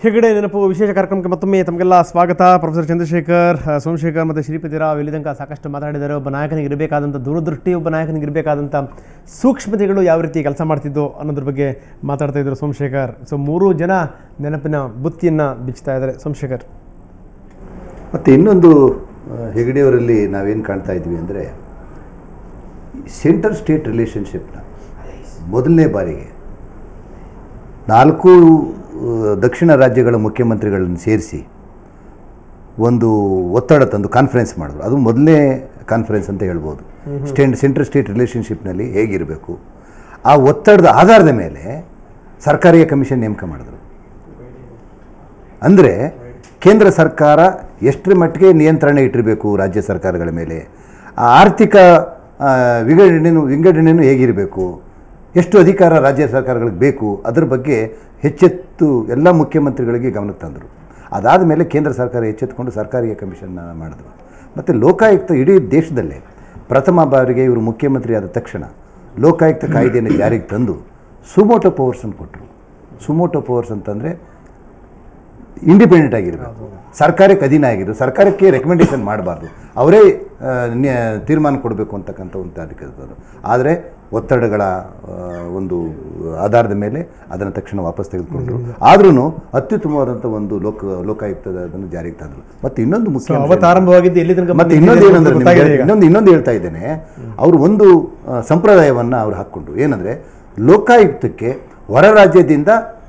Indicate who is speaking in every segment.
Speaker 1: ಹೆಗಡೆ ನೆನಪು ವಿಶೇಷ ಕಾರ್ಯಕ್ರಮಕ್ಕೆ ಮತ್ತೊಮ್ಮೆ ತಮಗೆಲ್ಲ ಸ್ವಾಗತ ಪ್ರೊಫೆಸರ್ ಚಂದ್ರಶೇಖರ್ ಆ, ಸೋಮಶೇಖರ್ ಮತ್ತು ಶ್ರೀಪತಿ ರಾವ್ ಇಲ್ಲಿ ತನಕ ಸಾಕಷ್ಟು ಮಾತಾಡಿದ್ದಾರೆ ಒಬ್ಬ ನಾಯಕನಿಗೆ ಇರಬೇಕಾದಂಥ ದೂರದೃಷ್ಟಿ ಒಬ್ಬ ನಾಯಕನಿಗೆ ಇರಬೇಕಾದಂಥ ಸೂಕ್ಷ್ಮತೆಗಳು ಯಾವ ರೀತಿ ಕೆಲಸ ಮಾಡ್ತಿದ್ದೋ ಅನ್ನೋದ್ರ ಬಗ್ಗೆ ಮಾತಾಡ್ತಾ ಇದ್ರು ಸೋಮಶೇಖರ್ ಸೊ ಮೂರು ಜನ ನೆನಪಿನ ಬುತ್ತಿಯನ್ನು ಬಿಚ್ತಾ ಇದ್ದಾರೆ ಸೋಮಶೇಖರ್
Speaker 2: ಮತ್ತು ಇನ್ನೊಂದು ಆ, ಹೆಗಡೆಯವರಲ್ಲಿ ನಾವೇನು ಕಾಣ್ತಾ ಇದ್ವಿ ಅಂದರೆ ಸೆಂಟರ್ ಸ್ಟೇಟ್ ರಿಲೇಷನ್ಶಿಪ್ನ ಮೊದಲನೇ ಬಾರಿಗೆ ನಾಲ್ಕು ಆ, ದಕ್ಷಿಣ ರಾಜ್ಯಗಳ ಮುಖ್ಯಮಂತ್ರಿಗಳನ್ನು ಸೇರಿಸಿ ಒಂದು ಒತ್ತಡ ತಂದು ಕಾನ್ಫರೆನ್ಸ್ ಮಾಡಿದ್ರು ಅದು ಮೊದಲನೇ ಕಾನ್ಫರೆನ್ಸ್ ಅಂತ ಹೇಳ್ಬೋದು ಸ್ಟೇಟ್ ಸೆಂಟ್ರಲ್ ಸ್ಟೇಟ್ ರಿಲೇಷನ್ಶಿಪ್ನಲ್ಲಿ ಹೇಗಿರಬೇಕು ಆ ಒತ್ತಡದ ಆಧಾರದ ಮೇಲೆ ಸರ್ಕಾರಿಯ ಕಮಿಷನ್ ನೇಮಕ ಮಾಡಿದ್ರು ಅಂದರೆ ಕೇಂದ್ರ ಸರ್ಕಾರ ಎಷ್ಟರ ಮಟ್ಟಿಗೆ ನಿಯಂತ್ರಣ ಇಟ್ಟಿರಬೇಕು ರಾಜ್ಯ ಸರ್ಕಾರಗಳ ಮೇಲೆ ಆ ಆರ್ಥಿಕ ಆ, ವಿಂಗಡಣೆನು ವಿಂಗಡಣೆನೂ ಹೇಗಿರಬೇಕು ಎಷ್ಟು ಅಧಿಕಾರ ರಾಜ್ಯ ಸರ್ಕಾರಗಳಿಗೆ ಬೇಕು ಅದರ ಬಗ್ಗೆ ಹೆಚ್ಚೆತ್ತು ಎಲ್ಲ ಮುಖ್ಯಮಂತ್ರಿಗಳಿಗೆ ಗಮನಕ್ಕೆ ತಂದರು ಅದಾದ ಮೇಲೆ ಕೇಂದ್ರ ಸರ್ಕಾರ ಎಚ್ಚೆತ್ತುಕೊಂಡು ಸರ್ಕಾರಿಯ ಕಮಿಷನ್ನ ಮಾಡಿದ್ರು ಮತ್ತು ಲೋಕಾಯುಕ್ತ ಇಡೀ ದೇಶದಲ್ಲೇ ಪ್ರಥಮ ಬಾರಿಗೆ ಇವರು ಮುಖ್ಯಮಂತ್ರಿ ಆದ ತಕ್ಷಣ ಲೋಕಾಯುಕ್ತ ಕಾಯ್ದೆಯನ್ನು ಜಾರಿಗೆ ತಂದು ಸುಮೋಟೋ ಪವರ್ಸನ್ನು ಕೊಟ್ಟರು ಸುಮೋಟೋ ಪವರ್ಸ್ ಅಂತಂದರೆ ಇಂಡಿಪೆಂಡೆಂಟ್ ಆಗಿರಬೇಕು ಸರ್ಕಾರಕ್ಕೆ ಅಧೀನ ಆಗಿರೋದು ಸರ್ಕಾರಕ್ಕೆ ರೆಕಮೆಂಡೇಶನ್ ಮಾಡಬಾರ್ದು ಅವರೇ ಆ, ನ್ಯ- ತೀರ್ಮಾನ ಕೊಡಬೇಕು ಅಂತಕ್ಕಂಥ ಒಂದು ಅಧಿಕಾರದವರು ಆದರೆ ಒತ್ತಡಗಳ ಆ, ಒಂದು ಆಧಾರದ ಮೇಲೆ ಅದನ್ನು ತಕ್ಷಣ ವಾಪಸ್ ತೆಗೆದುಕೊಂಡ್ರು ಆದ್ರೂ ಅತ್ಯುತ್ತಮವಾದಂಥ ಒಂದು ಲೋಕ ಲೋಕಾಯುಕ್ತದ ಅದನ್ನು ಜಾರಿಗೆ ತಂದರು ಮತ್ತು ಇನ್ನೊಂದು ಮುಖ್ಯ ಅಂಶ
Speaker 1: ಅವತ್ತು ಆರಂಭವಾಗಿದ್ದು ಎಲ್ಲಿ ತನಕ
Speaker 2: ಮತ್ತೆ
Speaker 1: ಬಂದಿದೆ
Speaker 2: ಇನ್ನೊಂದು
Speaker 1: ಅಂತ
Speaker 2: ಏನಂದ್ರೆ
Speaker 1: ಗೊತ್ತಾಗಿದೆ
Speaker 2: ನಿಮ್ಗೆ
Speaker 1: ಈಗ.
Speaker 2: ಇನ್ನೊಂದು ಇನ್ನೊಂದು ಹೇಳ್ತಾ ಇದ್ದೇನೆ ಅವರು ಒಂದು ಆ, ಸಂಪ್ರದಾಯವನ್ನು ಅವ್ರು ಹಾಕ್ಕೊಂಡ್ರು ಏನಂದರೆ ಲೋಕಾಯುಕ್ತಕ್ಕೆ ಹೊರ ರಾಜ್ಯದಿಂದ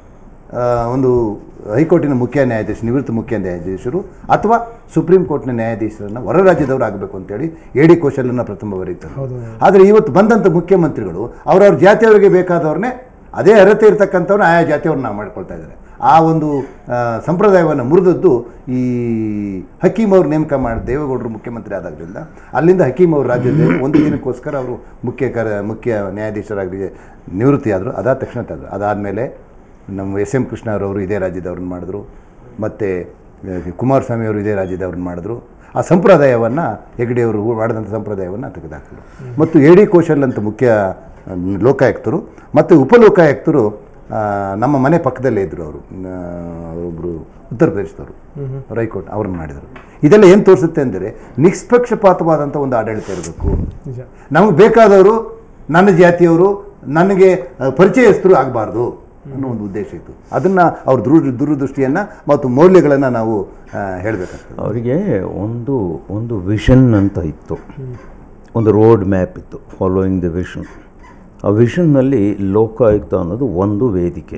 Speaker 2: ಆ, ಒಂದು ಹೈಕೋರ್ಟಿನ ಮುಖ್ಯ ನ್ಯಾಯಾಧೀಶ ನಿವೃತ್ತ ಮುಖ್ಯ ನ್ಯಾಯಾಧೀಶರು ಅಥವಾ ಸುಪ್ರೀಂ ಕೋರ್ಟ್ನ ನ್ಯಾಯಾಧೀಶರನ್ನ ಹೊರ ರಾಜ್ಯದವರು ಆಗಬೇಕು ಅಂತೇಳಿ ಎ ಡಿ ಕೌಶಲ್ಯನ ಪ್ರಥಮ ಬರೀತಾರೆ ಆದರೆ ಇವತ್ತು ಬಂದಂಥ ಮುಖ್ಯಮಂತ್ರಿಗಳು ಅವ್ರವ್ರ ಜಾತಿಯವರಿಗೆ ಬೇಕಾದವ್ರನ್ನೇ ಅದೇ ಅರ್ಹತೆ ಇರ್ತಕ್ಕಂಥವ್ರನ್ನ ಆಯಾ ಜಾತಿಯವ್ರನ್ನ ಮಾಡ್ಕೊಳ್ತಾ ಇದ್ದಾರೆ ಆ ಒಂದು ಆ, ಸಂಪ್ರದಾಯವನ್ನು ಮುರಿದದ್ದು ಈ ಹಕೀಮ್ ಅವ್ರು ನೇಮಕ ಮಾಡಿ ದೇವೇಗೌಡರು ಮುಖ್ಯಮಂತ್ರಿ ಆದಾಗಲಿಂದ ಅಲ್ಲಿಂದ ಹಕೀಮ್ ಅವರು ರಾಜ್ಯದಲ್ಲಿ ಒಂದು ದಿನಕ್ಕೋಸ್ಕರ ಅವರು ಮುಖ್ಯ ಕರ ಮುಖ್ಯ ನ್ಯಾಯಾಧೀಶರಾಗಿ ನಿವೃತ್ತಿ ಆದರು ಅದಾದ ತಕ್ಷಣ ತಂದರು ಅದಾದಮೇಲೆ ನಮ್ಮ ಎಸ್ ಎಂ ಕೃಷ್ಣರವರು ಇದೇ ರಾಜ್ಯದವ್ರನ್ನ ಮಾಡಿದ್ರು ಮತ್ತು ಕುಮಾರಸ್ವಾಮಿ ಅವರು ಇದೇ ರಾಜ್ಯದವ್ರನ್ನ ಮಾಡಿದ್ರು ಆ ಸಂಪ್ರದಾಯವನ್ನು ಹೆಗಡೆಯವರು ಮಾಡಿದಂಥ ಸಂಪ್ರದಾಯವನ್ನು ತೆಗೆದುಹಾಕಿದ್ರು ಮತ್ತು ಎ ಡಿ ಕೌಶಲ್ ಅಂತ ಮುಖ್ಯ ಆ, ಲೋಕಾಯುಕ್ತರು ಮತ್ತು ಉಪಲೋಕಾಯುಕ್ತರು ಆ, ನಮ್ಮ ಮನೆ ಪಕ್ಕದಲ್ಲೇ ಇದ್ದರು ಅವರು ಒಬ್ಬರು ಉತ್ತರ ಪ್ರದೇಶದವರು ಹೈಕೋರ್ಟ್ ಅವ್ರನ್ನ ಮಾಡಿದರು ಇದೆಲ್ಲ ಏನು ತೋರಿಸುತ್ತೆ ಅಂದರೆ ನಿಷ್ಪಕ್ಷಪಾತವಾದಂಥ ಒಂದು ಆಡಳಿತ ಇರಬೇಕು
Speaker 1: ನಿಜ
Speaker 2: ನಮಗೆ ಬೇಕಾದವರು ನನ್ನ ಜಾತಿಯವರು ನನಗೆ ಆ, ಪರಿಚಯಸ್ಥರು ಆಗಬಾರ್ದು ಅನ್ನೋ ಒಂದು ಉದ್ದೇಶ ಇತ್ತು ಅದನ್ನು ಅವ್ರ ದುರು ದುರದೃಷ್ಟಿಯನ್ನು ಮತ್ತು ಮೌಲ್ಯಗಳನ್ನು ನಾವು ಹೇಳಬೇಕಾಗ್ತದೆ
Speaker 3: ಅವರಿಗೆ ಒಂದು ಒಂದು ವಿಷನ್ ಅಂತ ಇತ್ತು ಒಂದು ರೋಡ್ ಮ್ಯಾಪ್ ಇತ್ತು ಫಾಲೋಯಿಂಗ್ ದ ವಿಷನ್ ಆ ವಿಷನ್ನಲ್ಲಿ ಲೋಕಾಯುಕ್ತ ಅನ್ನೋದು ಒಂದು ವೇದಿಕೆ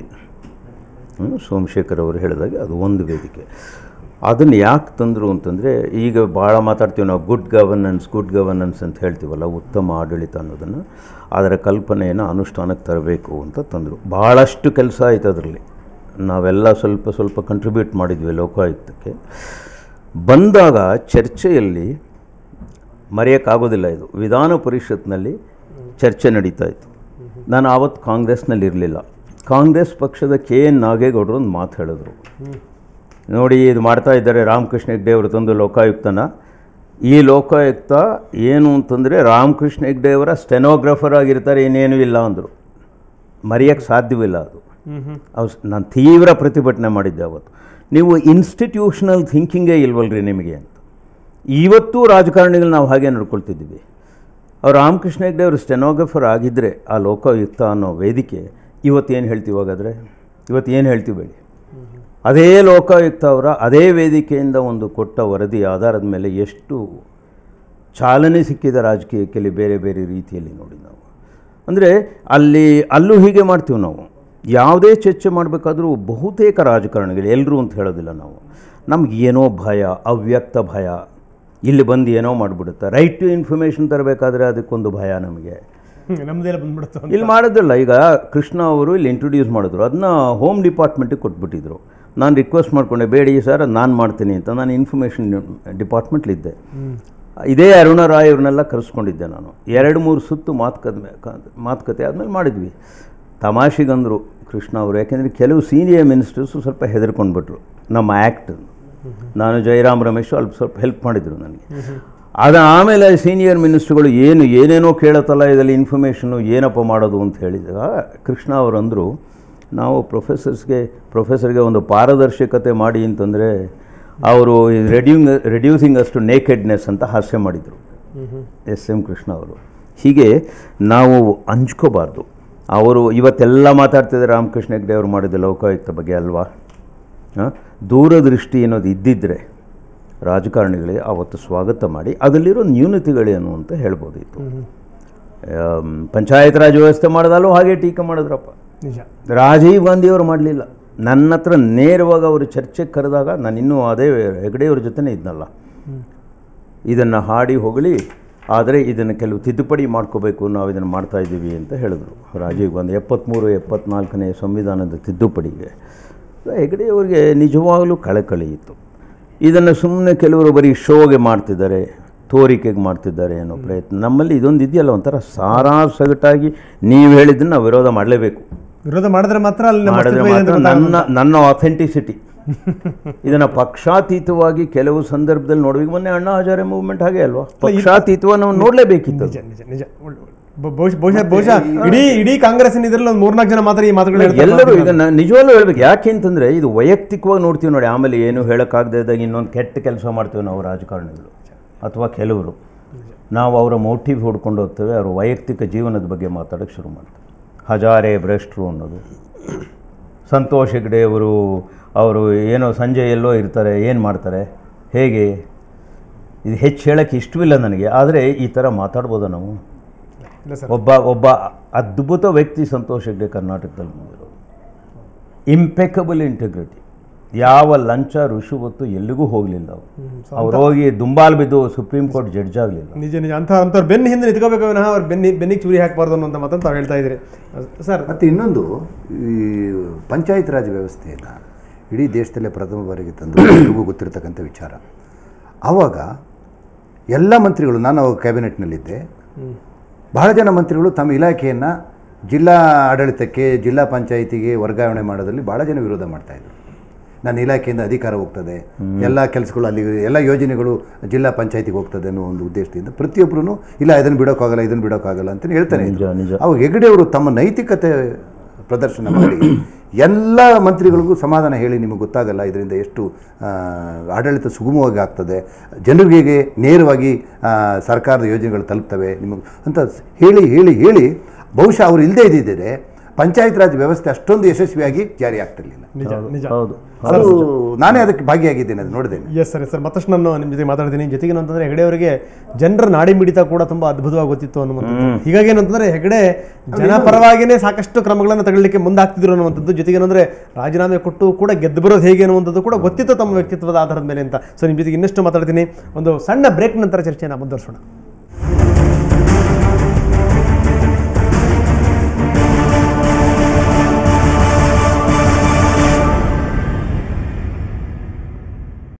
Speaker 3: ಹ್ಮ್, ಸೋಮಶೇಖರ್ ಅವರು ಹೇಳಿದಾಗೆ ಅದು ಒಂದು ವೇದಿಕೆ ಅದನ್ನು ಯಾಕೆ ತಂದರು ಅಂತಂದರೆ ಈಗ ಭಾಳ ಮಾತಾಡ್ತೀವಿ ನಾವು ಗುಡ್ ಗವರ್ನೆನ್ಸ್ ಗುಡ್ ಗವರ್ನೆನ್ಸ್ ಅಂತ ಹೇಳ್ತೀವಲ್ಲ ಉತ್ತಮ ಆಡಳಿತ ಅನ್ನೋದನ್ನು ಅದರ ಕಲ್ಪನೆಯನ್ನು ಅನುಷ್ಠಾನಕ್ಕೆ ತರಬೇಕು ಅಂತ ತಂದರು ಭಾಳಷ್ಟು ಕೆಲಸ ಆಯ್ತು ಅದರಲ್ಲಿ ನಾವೆಲ್ಲ ಸ್ವಲ್ಪ ಸ್ವಲ್ಪ ಕಂಟ್ರಿಬ್ಯೂಟ್ ಮಾಡಿದ್ವಿ ಲೋಕಾಯುಕ್ತಕ್ಕೆ ಬಂದಾಗ ಚರ್ಚೆಯಲ್ಲಿ ಮರೆಯೋಕ್ಕಾಗೋದಿಲ್ಲ ಇದು ವಿಧಾನ ಪರಿಷತ್ನಲ್ಲಿ ಚರ್ಚೆ ನಡೀತಾ ಇತ್ತು ನಾನು ಆವತ್ತು ಕಾಂಗ್ರೆಸ್ನಲ್ಲಿ ಇರಲಿಲ್ಲ ಕಾಂಗ್ರೆಸ್ ಪಕ್ಷದ ಕೆ ಎನ್ ನಾಗೇಗೌಡರು ಒಂದು ಮಾತು ಹೇಳಿದ್ರು ನೋಡಿ ಇದು ಮಾಡ್ತಾ ಇದ್ದಾರೆ ರಾಮಕೃಷ್ಣ ಹೆಗ್ಡೆ ಅವರು ತಂದು ಲೋಕಾಯುಕ್ತನ ಈ ಲೋಕಾಯುಕ್ತ ಏನು ಅಂತಂದರೆ ರಾಮಕೃಷ್ಣ ಹೆಗ್ಡೆ ಅವರ ಸ್ಟೆನೋಗ್ರಾಫರ್ ಆಗಿರ್ತಾರೆ ಇನ್ನೇನೂ ಇಲ್ಲ ಅಂದರು ಮರೆಯೋಕ್ಕೆ ಸಾಧ್ಯವಿಲ್ಲ ಅದು ಅವು ನಾನು ತೀವ್ರ ಪ್ರತಿಭಟನೆ ಮಾಡಿದ್ದೆ ಅವತ್ತು ನೀವು ಇನ್ಸ್ಟಿಟ್ಯೂಷನಲ್ ಥಿಂಕಿಂಗೇ ಇಲ್ವಲ್ರಿ ನಿಮಗೆ ಅಂತ ಇವತ್ತು ರಾಜಕಾರಣಿಗಳು ನಾವು ಹಾಗೆ ನಡ್ಕೊಳ್ತಿದ್ದೀವಿ ಅವ್ರು ರಾಮಕೃಷ್ಣ ಹೆಗ್ಡೆ ಅವರು ಸ್ಟೆನೋಗ್ರಫರ್ ಆಗಿದ್ದರೆ ಆ ಲೋಕಾಯುಕ್ತ ಅನ್ನೋ ವೇದಿಕೆ ಇವತ್ತೇನು ಹೇಳ್ತೀವಿ ಹಾಗಾದರೆ ಇವತ್ತು ಏನು ಹೇಳ್ತೀವಿ ಹೇಳಿ ಅದೇ ಲೋಕಾಯುಕ್ತ ಅವರ ಅದೇ ವೇದಿಕೆಯಿಂದ ಒಂದು ಕೊಟ್ಟ ವರದಿ ಆಧಾರದ ಮೇಲೆ ಎಷ್ಟು ಚಾಲನೆ ಸಿಕ್ಕಿದ ರಾಜಕೀಯಕ್ಕೆಲ್ಲಿ ಬೇರೆ ಬೇರೆ ರೀತಿಯಲ್ಲಿ ನೋಡಿ ನಾವು ಅಂದರೆ ಅಲ್ಲಿ ಅಲ್ಲೂ ಹೀಗೆ ಮಾಡ್ತೀವಿ ನಾವು ಯಾವುದೇ ಚರ್ಚೆ ಮಾಡಬೇಕಾದ್ರೂ ಬಹುತೇಕ ರಾಜಕಾರಣಿಗಳು ಎಲ್ಲರೂ ಅಂತ ಹೇಳೋದಿಲ್ಲ ನಾವು ನಮ್ಗೆ ಏನೋ ಭಯ ಅವ್ಯಕ್ತ ಭಯ ಇಲ್ಲಿ ಬಂದು ಏನೋ ಮಾಡಿಬಿಡುತ್ತೆ ರೈಟ್ ಟು ಇನ್ಫಾರ್ಮೇಷನ್ ತರಬೇಕಾದ್ರೆ ಅದಕ್ಕೊಂದು ಭಯ ನಮಗೆ
Speaker 1: ಹ್ಮ್, ನಮ್ದೆಲ್ಲ ಬಂದ್ಬಿಡ್ತು ಅಂತ.
Speaker 3: ಇಲ್ಲಿ ಮಾಡೋದಿಲ್ಲ ಈಗ ಕೃಷ್ಣ ಅವರು ಇಲ್ಲಿ ಇಂಟ್ರೊಡ್ಯೂಸ್ ಮಾಡಿದ್ರು ಅದನ್ನ ಹೋಮ್ ಡಿಪಾರ್ಟ್ಮೆಂಟಿಗೆ ಕೊಟ್ಬಿಟ್ಟಿದ್ರು ನಾನು ರಿಕ್ವೆಸ್ಟ್ ಮಾಡಿಕೊಂಡೆ ಬೇಡಿ ಸರ್ ಅದು ನಾನು ಮಾಡ್ತೀನಿ ಅಂತ ನಾನು ಇನ್ಫಾರ್ಮೇಷನ್ ಡಿಪಾರ್ಟ್ಮೆಂಟ್ಲಿದ್ದೆ ಇದೇ ಅರುಣ ರಾಯ್ ಅವ್ರನ್ನೆಲ್ಲ ಕರೆಸ್ಕೊಂಡಿದ್ದೆ ನಾನು ಎರಡು ಮೂರು ಸುತ್ತು ಮಾತುಕತೆ ಮಾತುಕತೆ ಆದಮೇಲೆ ಮಾಡಿದ್ವಿ ತಮಾಷೆಗಂದರು ಕೃಷ್ಣ ಅವರು ಯಾಕೆಂದರೆ ಕೆಲವು ಸೀನಿಯರ್ ಮಿನಿಸ್ಟರ್ಸು ಸ್ವಲ್ಪ ಹೆದರ್ಕೊಂಡ್ಬಿಟ್ರು ನಮ್ಮ ಆ್ಯಕ್ಟ್ ನಾನು ಜಯರಾಮ್ ರಮೇಶ್ ಅಲ್ಪ ಸ್ವಲ್ಪ ಹೆಲ್ಪ್ ಮಾಡಿದರು ನನಗೆ ಅದ ಆಮೇಲೆ ಸೀನಿಯರ್ ಮಿನಿಸ್ಟ್ರುಗಳು ಏನು ಏನೇನೋ ಕೇಳತ್ತಲ್ಲ ಇದರಲ್ಲಿ ಇನ್ಫಾರ್ಮೇಷನು ಏನಪ್ಪ ಮಾಡೋದು ಅಂತ ಹೇಳಿದಾಗ ಕೃಷ್ಣ ಅವರು ಅಂದರು ನಾವು ಪ್ರೊಫೆಸರ್ಸ್ಗೆ ಪ್ರೊಫೆಸರ್ಗೆ ಒಂದು ಪಾರದರ್ಶಕತೆ ಮಾಡಿ ಅಂತಂದರೆ ಅವರು ರೆಡ್ಯೂಂಗ್ ರೆಡ್ಯೂಸಿಂಗ್ ಅಷ್ಟು ನೇಕೆಡ್ನೆಸ್ ಅಂತ ಹಾಸ್ಯ ಮಾಡಿದರು ಎಸ್ ಎಂ ಕೃಷ್ಣ ಅವರು ಹೀಗೆ ನಾವು ಹಂಚ್ಕೋಬಾರ್ದು ಅವರು ಇವತ್ತೆಲ್ಲ ಮಾತಾಡ್ತಿದ್ದಾರೆ ರಾಮಕೃಷ್ಣ ಹೆಗ್ಡೆ ಅವರು ಮಾಡಿದ ಲೋಕಾಯುಕ್ತ ಬಗ್ಗೆ ಅಲ್ವಾ ಆ? ದೂರದೃಷ್ಟಿ ಅನ್ನೋದು ಇದ್ದಿದ್ದರೆ ರಾಜಕಾರಣಿಗಳಿಗೆ ಆವತ್ತು ಸ್ವಾಗತ ಮಾಡಿ ಅದರಲ್ಲಿರೋ ನ್ಯೂನತೆಗಳೇನು ಅಂತ ಹೇಳ್ಬೋದಿತ್ತು ಆಮ್, ಪಂಚಾಯತ್ ರಾಜ್ ವ್ಯವಸ್ಥೆ ಮಾಡಿದಲ್ಲೂ ಹಾಗೆ ಟೀಕೆ ಮಾಡಿದ್ರಪ್ಪ
Speaker 1: ನಿಜ
Speaker 3: ರಾಜೀವ್ ಗಾಂಧಿಯವರು ಮಾಡಲಿಲ್ಲ ನನ್ನ ಹತ್ರ ನೇರವಾಗಿ ಅವರು ಚರ್ಚೆಗೆ ಕರೆದಾಗ ನಾನು ಇನ್ನೂ ಅದೇ ಹೆಗಡೆಯವ್ರ ಜೊತೆನೇ ಇದ್ನಲ್ಲ ಇದನ್ನು ಹಾಡಿ ಹೊಗಳಿ ಆದರೆ ಇದನ್ನು ಕೆಲವು ತಿದ್ದುಪಡಿ ಮಾಡ್ಕೋಬೇಕು ನಾವು ಇದನ್ನು ಮಾಡ್ತಾ ಇದ್ದೀವಿ ಅಂತ ಹೇಳಿದ್ರು ರಾಜೀವ್ ಗಾಂಧಿ ಎಪ್ಪತ್ತ್ಮೂರು ಎಪ್ಪತ್ನಾಲ್ಕನೇ ಸಂವಿಧಾನದ ತಿದ್ದುಪಡಿಗೆ ಹೆಗಡೆಯವರಿಗೆ ನಿಜವಾಗಲೂ ಕಳಕಳಿ ಇತ್ತು ಇದನ್ನು ಸುಮ್ಮನೆ ಕೆಲವರು ಬರೀ ಶೋಗೆ ಮಾಡ್ತಿದ್ದಾರೆ ತೋರಿಕೆಗೆ ಮಾಡ್ತಿದ್ದಾರೆ ಅನ್ನೋ ಪ್ರಯತ್ನ ನಮ್ಮಲ್ಲಿ ಇದೊಂದು ಇದೆಯಲ್ಲ ಒಂಥರ ಸಾರಾ ಸಗಟಾಗಿ ನೀವು ಹೇಳಿದ್ದನ್ನು ನಾವು ವಿರೋಧ ಮಾಡಲೇಬೇಕು
Speaker 1: ವಿರೋಧ ಮಾಡಿದ್ರೆ ಮಾತ್ರ ಅಲ್ಲಿ ನಮ್ಮ
Speaker 3: ಮಾಡಿದ್ರೆ
Speaker 1: ಅಸ್ತಿತ್ವ ಇದೆ ಅಂತ
Speaker 3: ಮಾತ್ರ
Speaker 1: ಗೊತ್ತಾಗೋದು.
Speaker 3: ನನ್ನ ನನ್ನ ಅಥೆಂಟಿಸಿಟಿ ಇದನ್ನು ಪಕ್ಷಾತೀತವಾಗಿ ಕೆಲವು ಸಂದರ್ಭದಲ್ಲಿ ನೋಡ್ಬೇಕು ಮೊನ್ನೆ ಅಣ್ಣಾ ಹಜಾರೆ ಮೂವ್ಮೆಂಟ್ ಹಾಗೆ ಅಲ್ವಾ ಪಕ್ಷಾತೀತವ ನಾವು ನೋಡಲೇಬೇಕಿತ್ತು
Speaker 1: ನಿಜ ನಿಜ ನಿಜ ಒಳ್ಳೆ- ಒಳ್ಳೆ. ಬಹುಶಃ ಬಹುಶಃ ಬಹುಶಃ ಇಡೀ ಇಡೀ ಕಾಂಗ್ರೆಸ್ಸಿನ ಇದರಲ್ಲಿ ಒಂದು ಮೂರ್ನಾಲ್ಕು ಜನ ಮಾತ್ರ ಈ ಮಾತುಗಳು ಹೇಳ್ತಾರೆ
Speaker 3: ಎಲ್ಲರೂ ಈಗ ನ- ನಿಜವಾಗ್ಲೂ ಹೇಳ್ಬೇಕು ಯಾಕೆ ಅಂತಂದ್ರೆ ಇದು ವೈಯಕ್ತಿಕವಾಗಿ ನೋಡ್ತೀವಿ ನೋಡಿ ಆಮೇಲೆ ಏನು ಹೇಳೋಕ್ಕಾಗದೇ ಇದ್ದಾಗ ಇನ್ನೊಂದು ಕೆಟ್ಟ ಕೆಲಸ ಮಾಡ್ತೀವಿ ನಾವು ರಾಜಕಾರಣಿಗಳು ಅಥವಾ ಕೆಲವರು ನಾವು ಅವರ ಮೋಟಿವ್ ಹೊಡ್ಕೊಂಡು ಹೋಗ್ತೇವೆ ಅವರ ವೈಯಕ್ತಿಕ ಜೀವನದ ಬಗ್ಗೆ ಮಾತಾಡೋಕ್ಕೆ ಶುರು ಮಾಡ್ತೇವೆ ಹಜಾರೆ ಭ್ರಷ್ಟರು ಅನ್ನೋದು ಸಂತೋಷ್ ಹೆಗ್ಡೆ ಅವರು ಅವರು ಏನೋ ಸಂಜೆ ಎಲ್ಲೋ ಇರ್ತಾರೆ ಏನು ಮಾಡ್ತಾರೆ ಹೇಗೆ ಇದು ಹೆಚ್ಚು ಹೇಳೋಕ್ಕೆ ಇಷ್ಟವಿಲ್ಲ ನನಗೆ ಆದರೆ ಈ ಥರ ಮಾತಾಡ್ಬೋದಾ ನಾವು
Speaker 1: ಇಲ್ಲ ಸರ್
Speaker 3: ಒಬ್ಬ ಒಬ್ಬ ಅದ್ಭುತ ವ್ಯಕ್ತಿ ಸಂತೋಷ್ ಹೆಗ್ಡೆ ಕರ್ನಾಟಕದಲ್ಲಿ ಬಂದಿರೋದು ಇಂಪೆಕಬಲ್ ಇಂಟಿಗ್ರಿಟಿ ಯಾವ ಲಂಚ ಋಷುವತ್ತು ಎಲ್ಲಿಗೂ ಹೋಗಲಿಲ್ಲ ಅವರು ಅವ್ರು ಹೋಗಿ ದುಂಬಾಲ್ ಬಿದ್ದು ಸುಪ್ರೀಂ ಕೋರ್ಟ್ ಜಡ್ಜ್ ಆಗಲಿಲ್ಲ
Speaker 1: ನಿಜ ನಿಜ ಅಂತ ಅಂಥವ್ರು ಬೆನ್ನು ಹಿಂದೆ ನಿಂತ್ಕೋಬೇಕು ವಿನಃ ಅವ್ರು ಬೆನ್ನಿ ಬೆನ್ನಿಗೆ ಚೂರಿ ಹಾಕಬಾರ್ದು ಅನ್ನೋಂಥ ಮಾತನ್ನು ತಾವು ಹೇಳ್ತಾ ಇದ್ದೀರಿ ಸರ್
Speaker 2: ಮತ್ತು ಇನ್ನೊಂದು ಈ ಪಂಚಾಯತ್ ರಾಜ್ ವ್ಯವಸ್ಥೆಯನ್ನು ಇಡೀ ದೇಶದಲ್ಲೇ ಪ್ರಥಮ ಬಾರಿಗೆ ತಂದು ಎಲ್ರಿಗೂ ಗೊತ್ತಿರತಕ್ಕಂಥ ವಿಚಾರ ಆವಾಗ ಎಲ್ಲ ಮಂತ್ರಿಗಳು ನಾನು ಅವಾಗ ಕ್ಯಾಬಿನೆಟ್ನಲ್ಲಿದ್ದೆ ಬಹಳ ಜನ ಮಂತ್ರಿಗಳು ತಮ್ಮ ಇಲಾಖೆಯನ್ನು ಜಿಲ್ಲಾ ಆಡಳಿತಕ್ಕೆ ಜಿಲ್ಲಾ ಪಂಚಾಯಿತಿಗೆ ವರ್ಗಾವಣೆ ಮಾಡೋದ್ರಲ್ಲಿ ಭಾಳ ಜನ ವಿರೋಧ ಮಾಡ್ತಾಯಿದ್ರು ನನ್ನ ಇಲಾಖೆಯಿಂದ ಅಧಿಕಾರ ಹೋಗ್ತದೆ ಎಲ್ಲ ಕೆಲಸಗಳು ಅಲ್ಲಿ ಎಲ್ಲ ಯೋಜನೆಗಳು ಜಿಲ್ಲಾ ಪಂಚಾಯತಿಗೆ ಹೋಗ್ತದೆ ಅನ್ನೋ ಒಂದು ಉದ್ದೇಶದಿಂದ ಪ್ರತಿಯೊಬ್ಬರೂ ಇಲ್ಲ ಇದನ್ನು ಬಿಡೋಕ್ಕಾಗಲ್ಲ ಇದನ್ನು ಬಿಡೋಕ್ಕಾಗಲ್ಲ ಅಂತ ಹೇಳ್ತಾನೆ
Speaker 3: ನಿಜ ನಿಜ
Speaker 2: ಅವಾಗ ಹೆಗಡೆಯವರು ತಮ್ಮ ನೈತಿಕತೆ ಪ್ರದರ್ಶನ ಮಾಡಿ ಎಲ್ಲ ಮಂತ್ರಿಗಳಿಗೂ ಸಮಾಧಾನ ಹೇಳಿ ನಿಮಗೆ ಗೊತ್ತಾಗಲ್ಲ ಇದರಿಂದ ಎಷ್ಟು ಆ, ಆಡಳಿತ ಸುಗಮವಾಗಿ ಆಗ್ತದೆ ಜನರಿಗೆ ನೇರವಾಗಿ ಆ, ಸರ್ಕಾರದ ಯೋಜನೆಗಳು ತಲುಪ್ತವೆ ನಿಮಗೆ ಅಂತ ಹೇಳಿ ಹೇಳಿ ಹೇಳಿ ಬಹುಶಃ ಅವರು ಇಲ್ಲದೇ ಇದ್ದಿದ್ದರೆ ಪಂಚಾಯತ್ ರಾಜ್ ವ್ಯವಸ್ಥೆ ಅಷ್ಟೊಂದು ಯಶಸ್ವಿಯಾಗಿ ಜಾರಿ ಆಗ್ತಿರ್ಲಿಲ್ಲ
Speaker 1: ನಿಜ ನಿಜ
Speaker 3: ಹೌದು
Speaker 2: ಅದು ನಾನೇ ಅದಕ್ಕೆ ಭಾಗಿಯಾಗಿದ್ದೇನೆ ಅದು ನೋಡಿದ್ದೇನೆ
Speaker 1: ಎಸ್ ಸರ್ ಸರ್ ಮತ್ತಷ್ಟು ನಾನು ನಿಮ್ಮ ಜೊತೆ ಮಾತಾಡ್ತೀನಿ ಜೊತೆಗೆ ಏನಂತಂದ್ರೆ ಹೆಗಡೆ ಅವರಿಗೆ ಜನರ ನಾಡಿ ಮಿಡಿತ ಕೂಡ ತುಂಬಾ ಅದ್ಭುತವಾಗಿ ಗೊತ್ತಿತ್ತು ಅನ್ನುವಂಥದ್ದು ಹೀಗಾಗಿ ಏನಂತಂದ್ರೆ ಹೆಗಡೆ ಜನಪರವಾಗಿಯೇ ಸಾಕಷ್ಟು ಕ್ರಮಗಳನ್ನು ತಗೊಳ್ಳಿಕ್ಕೆ ಮುಂದಾಗ್ತಿದ್ರು ಅನ್ನುವಂಥದ್ದು ಜೊತೆಗೆ ಏನಂದ್ರೆ ರಾಜೀನಾಮೆ ಕೊಟ್ಟು ಕೂಡ ಗೆದ್ದು ಬರೋದು ಹೇಗೆ ಅನ್ನುವಂಥದ್ದು ಕೂಡ ಗೊತ್ತಿತ್ತು ತಮ್ಮ ವ್ಯಕ್ತಿತ್ವದ ಆಧಾರದ ಮೇಲೆ ಅಂತ ಸೊ ನಿಮ್ಮ ಜೊತೆಗೆ ಇನ್ನಷ್ಟು ಮಾತಾಡ್ತೀನಿ ಒಂದು ಸಣ್ಣ ಬ್ರೇಕ್ ನಂತರ ಚರ್ಚೆಯನ್ನು ಮುಂದುವರಿಸೋಣ